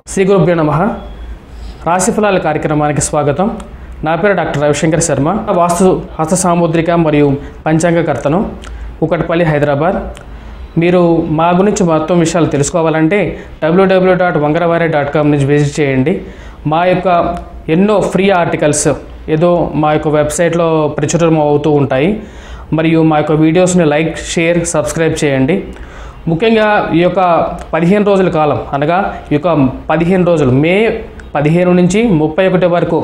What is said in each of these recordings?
శ్రీ గురుభ్యో నమ రాశిఫలాల కార్యక్రమానికి స్వాగతం నా పేరు డాక్టర్ రవిశంకర్ శర్మ వాస్తు హస్త సాముద్రిక మరియు పంచాంగకర్తను కుకట్పల్లి హైదరాబాద్ మీరు మా గురించి మొత్తం విషయాలు తెలుసుకోవాలంటే WW dot Vangaravari dot com నుంచి విజిట్ చేయండి మా యొక్క ఎన్నో ఫ్రీ ఆర్టికల్స్ ఏదో మా యొక్క వెబ్సైట్లో ప్రచురం అవుతూ ఉంటాయి మరియు మా యొక్క వీడియోస్ని లైక్ షేర్ సబ్స్క్రైబ్ చేయండి ముఖ్యంగా ఈ యొక్క పదిహేను రోజుల కాలం అనగా ఈ యొక్క పదిహేను రోజులు మే పదిహేను నుంచి ముప్పై ఒకటి వరకు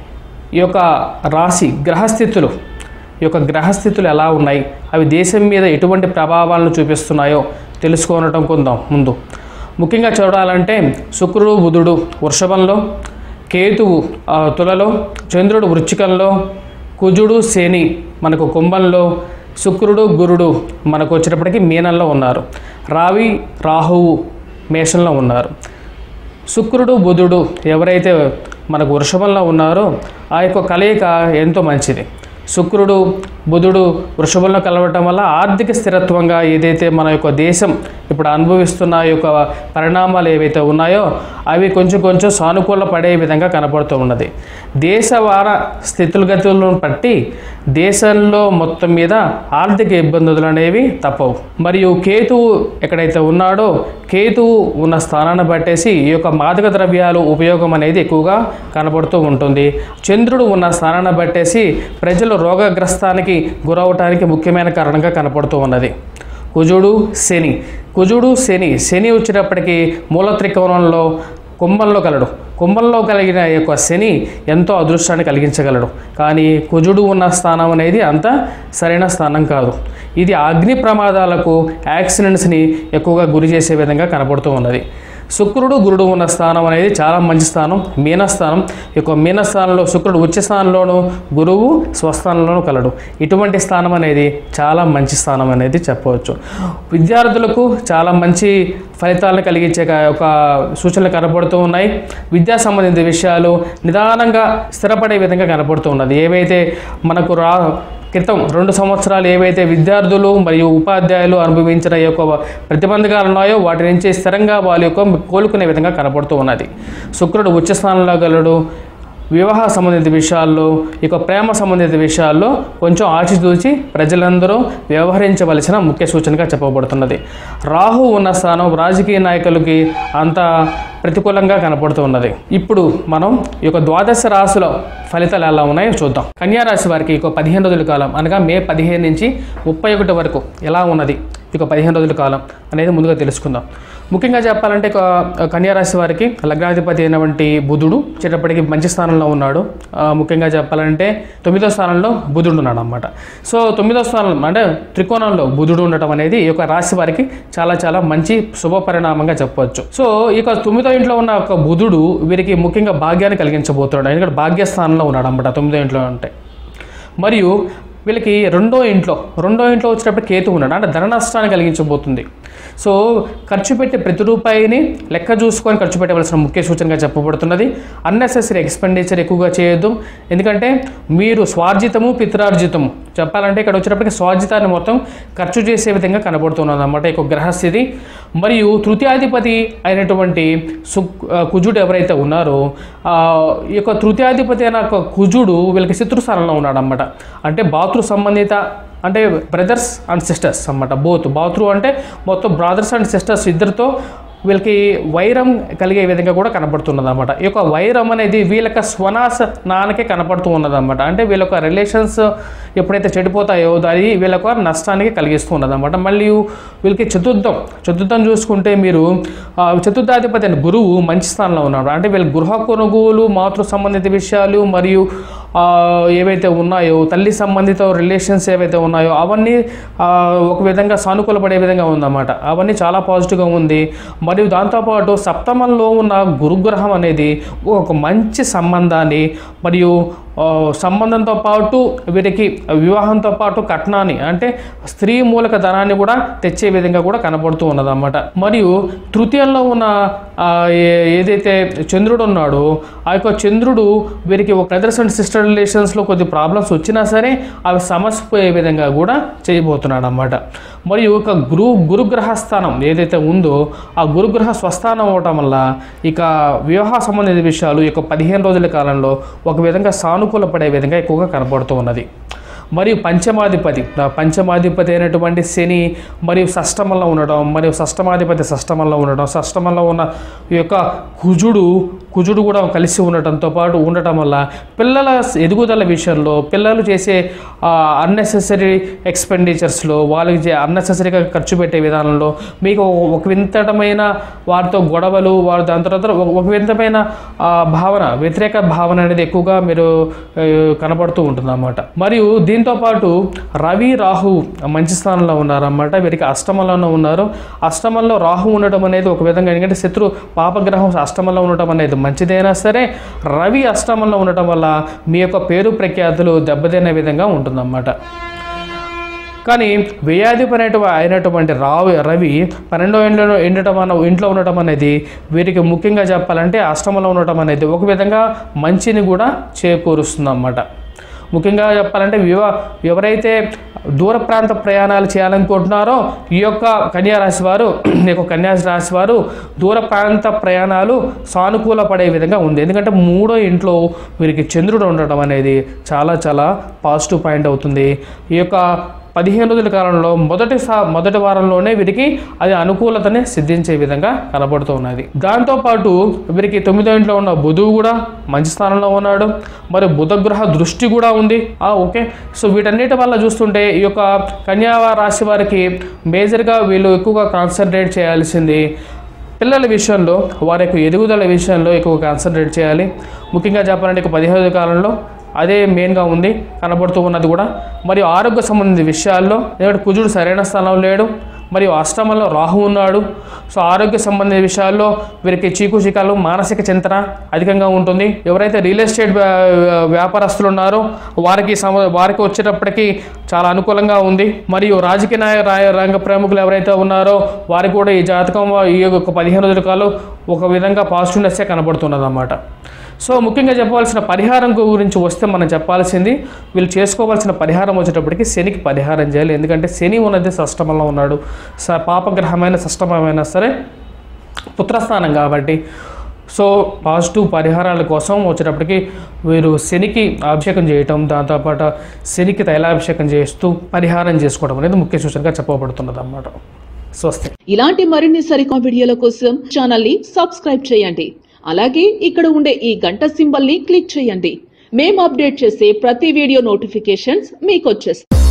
ఈ యొక్క రాశి గ్రహస్థితులు ఈ యొక్క గ్రహస్థితులు ఎలా ఉన్నాయి అవి దేశం మీద ఎటువంటి ప్రభావాలను చూపిస్తున్నాయో తెలుసుకోవటం కొందాం ముందు ముఖ్యంగా చూడాలంటే శుక్రుడు బుధుడు వృషభంలో కేతువు ఆ, తులలో చంద్రుడు వృచ్చికంలో కుజుడు శని మనకు కుంభంలో శుక్రుడు గురుడు మనకు వచ్చేటప్పటికి మీనంలో ఉన్నారు రావి రాహువు మేషంలో ఉన్నారు శుక్రుడు బుధుడు ఎవరైతే మనకు వృషభంలో ఉన్నారో ఆ యొక్క కలయిక ఎంతో మంచిది శుక్రుడు బుధుడు వృషభంలో కలవటం వల్ల ఆర్థిక స్థిరత్వంగా ఏదైతే మన యొక్క దేశం ఇప్పుడు అనుభవిస్తున్న ఈ యొక్క పరిణామాలు ఏవైతే ఉన్నాయో అవి కొంచెం కొంచెం సానుకూల పడే విధంగా కనపడుతూ ఉన్నది దేశవార స్థితులగతులను బట్టి దేశంలో మొత్తం మీద ఆర్థిక ఇబ్బందులు అనేవి తప్పవు మరియు కేతువు ఎక్కడైతే ఉన్నాడో కేతువు ఉన్న స్థానాన్ని బట్టేసి ఈ యొక్క మాదక ద్రవ్యాలు ఉపయోగం అనేది ఎక్కువగా కనబడుతూ ఉంటుంది చంద్రుడు ఉన్న స్థానాన్ని బట్టేసి ప్రజలు రోగగ్రస్తానికి గురవటానికి ముఖ్యమైన కారణంగా కనపడుతూ ఉన్నది కుజుడు శని కుజుడు శని శని వచ్చేటప్పటికి మూల త్రికోణంలో కుంభంలో కలడు కుంభంలో కలిగిన ఈ యొక్క శని ఎంతో అదృష్టాన్ని కలిగించగలడు కానీ కుజుడు ఉన్న స్థానం అనేది అంత సరైన స్థానం కాదు ఇది అగ్ని ప్రమాదాలకు యాక్సిడెంట్స్ని ఎక్కువగా గురి చేసే విధంగా కనపడుతూ ఉన్నది శుక్రుడు గురుడు ఉన్న స్థానం అనేది చాలా మంచి స్థానం మీనస్థానం ఈ యొక్క మీనస్థానంలో శుక్రుడు ఉచ్చ స్థానంలోను గురువు స్వస్థానంలోనూ కలడు ఇటువంటి స్థానం అనేది చాలా మంచి స్థానం అనేది చెప్పవచ్చు విద్యార్థులకు చాలా మంచి ఫలితాలను కలిగించే క- ఒక సూచనలు కనబడుతూ ఉన్నాయి విద్యా సంబంధిత విషయాలు నిదానంగా స్థిరపడే విధంగా కనబడుతూ ఉన్నది ఏవైతే మనకు రా క్రితం రెండు సంవత్సరాలు ఏవైతే విద్యార్థులు మరియు ఉపాధ్యాయులు అనుభవించిన ఈ యొక్క ప్రతిబంధకాలు ఉన్నాయో వాటి నుంచి స్థిరంగా వాళ్ళ యొక్క కోలుకునే విధంగా కనపడుతూ ఉన్నది శుక్రుడు ఉచ్చ స్థానంలో గలడు వివాహ సంబంధిత విషయాల్లో ఇక ప్రేమ సంబంధిత విషయాల్లో కొంచెం ఆచితూచి ప్రజలందరూ వ్యవహరించవలసిన ముఖ్య సూచనగా చెప్పబడుతున్నది రాహు ఉన్న స్థానం రాజకీయ నాయకులకి అంత ప్రతికూలంగా కనపడుతూ ఉన్నది ఇప్పుడు మనం ఈ యొక్క ద్వాదశ రాశుల ఫలితాలు ఎలా ఉన్నాయో చూద్దాం కన్యా రాశి వారికి ఇక పదిహేను రోజుల కాలం అనగా మే పదిహేను నుంచి ముప్పై ఒకటి వరకు ఎలా ఉన్నది ఇక పదిహేను రోజుల కాలం అనేది ముందుగా తెలుసుకుందాం ముఖ్యంగా చెప్పాలంటే ఇక కన్యా రాశి వారికి లగ్నాధిపతి అయినటువంటి బుధుడు వచ్చేటప్పటికి మంచి స్థానంలో ఉన్నాడు ఆ, ముఖ్యంగా చెప్పాలంటే తొమ్మిదో స్థానంలో బుధుడు ఉన్నాడు అనమాట సో తొమ్మిదో స్థానం అంటే త్రికోణంలో బుధుడు ఉండటం అనేది ఈ యొక్క రాశి వారికి చాలా చాలా మంచి శుభ పరిణామంగా చెప్పవచ్చు సో ఈ యొక్క తొమ్మిదో ఇంట్లో ఉన్న ఒక బుధుడు వీరికి ముఖ్యంగా భాగ్యాన్ని కలిగించబోతున్నాడు ఎందుకంటే భాగ్యస్థానంలో ఉన్నాడు అనమాట తొమ్మిదో ఇంట్లో ఉంటే మరియు వీళ్ళకి రెండో ఇంట్లో రెండో ఇంట్లో వచ్చేటప్పుడు కేతు ఉన్నాడు అంటే ధన నష్టాన్ని కలిగించబోతుంది సో ఖర్చు పెట్టే ప్రతి రూపాయిని లెక్క చూసుకొని ఖర్చు పెట్టవలసిన ముఖ్య సూచనగా చెప్పబడుతున్నది అన్నెసెసరీ ఎక్స్పెండిచర్ ఎక్కువగా చేయొద్దు ఎందుకంటే మీరు స్వార్జితము పిత్రార్జితము చెప్పాలంటే ఇక్కడ వచ్చేటప్పటికి స్వార్జితాన్ని మొత్తం ఖర్చు చేసే విధంగా కనబడుతున్నది అన్నమాట ఈ యొక్క గ్రహస్థితి మరియు తృతీయాధిపతి అయినటువంటి సు ఆ, కుజుడు ఎవరైతే ఉన్నారో ఆ, ఈ యొక్క తృతీయాధిపతి అయిన ఒక కుజుడు వీళ్ళకి శత్రు స్థానంలో ఉన్నాడు అనమాట అంటే బాతృ సంబంధిత అంటే బ్రదర్స్ అండ్ సిస్టర్స్ అన్నమాట బోత్ బాత్రూ అంటే మొత్తం బ్రదర్స్ అండ్ సిస్టర్స్ ఇద్దరితో వీళ్ళకి వైరం కలిగే విధంగా కూడా కనపడుతున్నది అనమాట ఈ యొక్క వైరం అనేది వీళ్ళ యొక్క స్వనాశ నాన్నకే కనపడుతూ ఉన్నది అనమాట అంటే వీళ్ళ యొక్క రిలేషన్స్ ఎప్పుడైతే చెడిపోతాయో అది వీళ్ళ యొక్క నష్టానికి కలిగిస్తూ ఉన్నది అనమాట మళ్ళీ వీళ్ళకి చతుర్థం చతుర్థం చూసుకుంటే మీరు ఆ, చతుర్థాధిపతి అయిన గురువు మంచి స్థానంలో ఉన్నాడు అంటే వీళ్ళ గృహ కొనుగోలు మాతృ సంబంధిత విషయాలు మరియు ఆ, ఏవైతే ఉన్నాయో తల్లి సంబంధిత రిలేషన్స్ ఏవైతే ఉన్నాయో అవన్నీ ఆ, ఒక విధంగా సానుకూలపడే విధంగా ఉందన్నమాట అవన్నీ చాలా పాజిటివ్గా ఉంది మరియు దాంతోపాటు సప్తమంలో ఉన్న గురుగ్రహం అనేది ఒక మంచి సంబంధాన్ని మరియు ఆ, సంబంధంతో పాటు వీరికి వివాహంతో పాటు కట్నాన్ని అంటే స్త్రీ మూలక ధనాన్ని కూడా తెచ్చే విధంగా కూడా కనబడుతూ ఉన్నదన్నమాట మరియు తృతీయంలో ఉన్న ఆ, ఏ- ఏదైతే చంద్రుడు ఉన్నాడో ఆ యొక్క చంద్రుడు వీరికి ఒక బ్రదర్స్ అండ్ సిస్టర్ రిలేషన్స్లో కొద్ది ప్రాబ్లమ్స్ వచ్చినా సరే అవి సమసిపోయే విధంగా కూడా చేయబోతున్నాడు అన్నమాట మరియు ఒక గురు గురుగ్రహ స్థానం ఏదైతే ఉందో ఆ గురుగ్రహ స్వస్థానం అవటం వల్ల ఇక వివాహ సంబంధిత విషయాలు ఈ యొక్క పదిహేను రోజుల కాలంలో ఒక విధంగా సానుకూల పడే విధంగా ఎక్కువగా కనపడుతూ ఉన్నది మరియు పంచమాధిపతి ఆ పంచమాధిపతి అయినటువంటి శని మరియు షష్టమంలో ఉండడం మరియు షష్టమాధిపతి షష్టమంలో ఉండడం షష్టమంలో ఉన్న ఈ యొక్క కుజుడు కుజుడు కూడా కలిసి ఉండటంతో పాటు ఉండటం వల్ల పిల్లల ఎదుగుదల విషయంలో పిల్లలు చేసే అన్నెసెసరీ ఎక్స్పెండిచర్స్లో వాళ్ళకి చే అన్నెసెసరీగా ఖర్చు పెట్టే విధానంలో మీకు ఒక వింతటమైన వారితో గొడవలు వారి దాని తర్వాత ఒక- ఒక వింతమైన ఆ, భావన వ్యతిరేక భావన అనేది ఎక్కువగా మీరు ఆ, కనబడుతూ ఉంటుంది అన్నమాట మరియు దీంతో పాటు రవి రాహు మంచి స్థానంలో ఉన్నారన్నమాట వీరికి అష్టమంలోనే ఉన్నారు అష్టమంలో రాహు ఉండటం అనేది ఒక విధంగా ఎందుకంటే శత్రు పాపగ్రహం అష్టమంలో ఉండటం అనేది మంచిదైనా సరే రవి అష్టమంలో ఉండటం వల్ల మీ యొక్క పేరు ప్రఖ్యాతులు దెబ్బతినే విధంగా ఉంటుందన్నమాట కానీ వ్యయాధిపరైన అయినటువంటి రావు రవి పన్నెండో ఇంట్లో ఎండటం అన్న ఇంట్లో ఉండటం అనేది వీరికి ముఖ్యంగా చెప్పాలంటే అష్టమంలో ఉండటం అనేది ఒక విధంగా మంచిని కూడా చేకూరుస్తుంది అన్నమాట ముఖ్యంగా చెప్పాలంటే వివ ఎవరైతే దూర ప్రాంత ప్రయాణాలు చేయాలనుకుంటున్నారో ఈ యొక్క కన్యా రాశి వారు ఈ యొక్క కన్యా రాశి వారు దూర ప్రాంత ప్రయాణాలు సానుకూల పడే విధంగా ఉంది ఎందుకంటే మూడో ఇంట్లో వీరికి చంద్రుడు ఉండటం అనేది చాలా చాలా పాజిటివ్ పాయింట్ అవుతుంది ఈ యొక్క పదిహేను రోజుల కాలంలో మొదటి సా మొదటి వారంలోనే వీరికి అది అనుకూలతని సిద్ధించే విధంగా కనబడుతూ ఉన్నది దాంతోపాటు వీరికి తొమ్మిదో ఇంట్లో ఉన్న బుధువు కూడా మంచి స్థానంలో ఉన్నాడు మరి బుధగ్రహ దృష్టి కూడా ఉంది ఆ ఓకే సో వీటన్నిటి వల్ల చూస్తుంటే ఈ యొక్క కన్యా రాశి వారికి మేజర్గా వీళ్ళు ఎక్కువగా కాన్సన్ట్రేట్ చేయాల్సింది పిల్లల విషయంలో వారి యొక్క ఎదుగుదల విషయంలో ఎక్కువ కాన్సన్ట్రేట్ చేయాలి ముఖ్యంగా చెప్పాలంటే ఇక పదిహేను కాలంలో అదే మెయిన్గా ఉంది కనబడుతూ ఉన్నది కూడా మరియు ఆరోగ్య సంబంధిత విషయాల్లో ఎందుకంటే కుజుడు సరైన స్థానంలో లేడు మరియు అష్టమంలో రాహు ఉన్నాడు సో ఆరోగ్య సంబంధిత విషయాల్లో వీరికి చీకు చీకాలు మానసిక చింతన అధికంగా ఉంటుంది ఎవరైతే రియల్ ఎస్టేట్ వ్యా- వ్యాపారస్తులు ఉన్నారో వారికి సమ వారికి వచ్చేటప్పటికి చాలా అనుకూలంగా ఉంది మరియు రాజకీయ నాయ రాయ- రంగ ప్రముఖులు ఎవరైతే ఉన్నారో వారికి కూడా ఈ జాతకం ఈ యొక్క పదిహేను రోజుల కాలం ఒక విధంగా పాజిటివ్నెస్సే కనబడుతున్నది అన్నమాట సో ముఖ్యంగా చెప్పవలసిన పరిహారం గురించి వస్తే మనం చెప్పాల్సింది వీళ్ళు చేసుకోవాల్సిన పరిహారం వచ్చేటప్పటికి శనికి పరిహారం చేయాలి ఎందుకంటే శని ఉన్నది షష్టమంలో ఉన్నాడు స పాపగ్రహమైన షష్టమైన సరే పుత్రస్థానం కాబట్టి సో పాజిటివ్ పరిహారాల కోసం వచ్చేటప్పటికి వీరు శనికి అభిషేకం చేయటం దాంతోపాటు శనికి తైలాభిషేకం చేస్తూ పరిహారం చేసుకోవడం అనేది ముఖ్య సూచనగా చెప్పబడుతున్నది అన్నమాట స్వస్తి ఇలాంటి మరిన్ని సరికొత్త వీడియోల కోసం ఛానల్ ని సబ్స్క్రైబ్ చేయండి అలాగే ఇక్కడ ఉండే ఈ గంట సింబల్ ని క్లిక్ చేయండి మేము అప్డేట్ చేసే ప్రతి వీడియో నోటిఫికేషన్స్ మీకు వచ్చేస్తాయి